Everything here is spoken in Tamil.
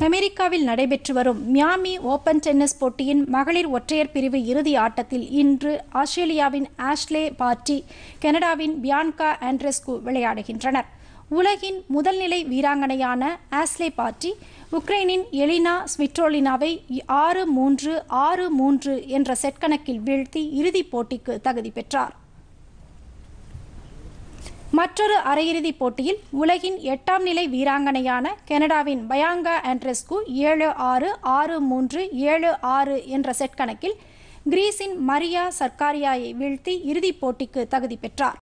அமெரிக்காவில் நடைபெற்று வரும் மியாமி ஓபன் டென்னிஸ் போட்டியின் மகளிர் ஒற்றையர் பிரிவு இறுதி ஆட்டத்தில் இன்று ஆஸ்திரேலியாவின் ஆஷ்லே பார்ட்டி கனடாவின் பியான்கா ஆண்ட்ரெஸ்கு விளையாடுகின்றனர் உலகின் முதல்நிலை வீராங்கனையான ஆஸ்லே பார்ட்டி உக்ரைனின் எலினா ஸ்விட்ரோலினாவை ஆறு மூன்று ஆறு மூன்று என்ற செட் கணக்கில் வீழ்த்தி இறுதிப் போட்டிக்கு தகுதி பெற்றார் மற்றொரு அரையிறுதிப் போட்டியில் உலகின் எட்டாம் நிலை வீராங்கனையான கனடாவின் பயாங்கா ஆண்ட்ரெஸ்கு ஏழு ஆறு ஆறு மூன்று ஏழு ஆறு என்ற செட் கணக்கில் கிரீஸின் மரியா சர்க்காரியாயை வீழ்த்தி இறுதிப் போட்டிக்கு தகுதி பெற்றார்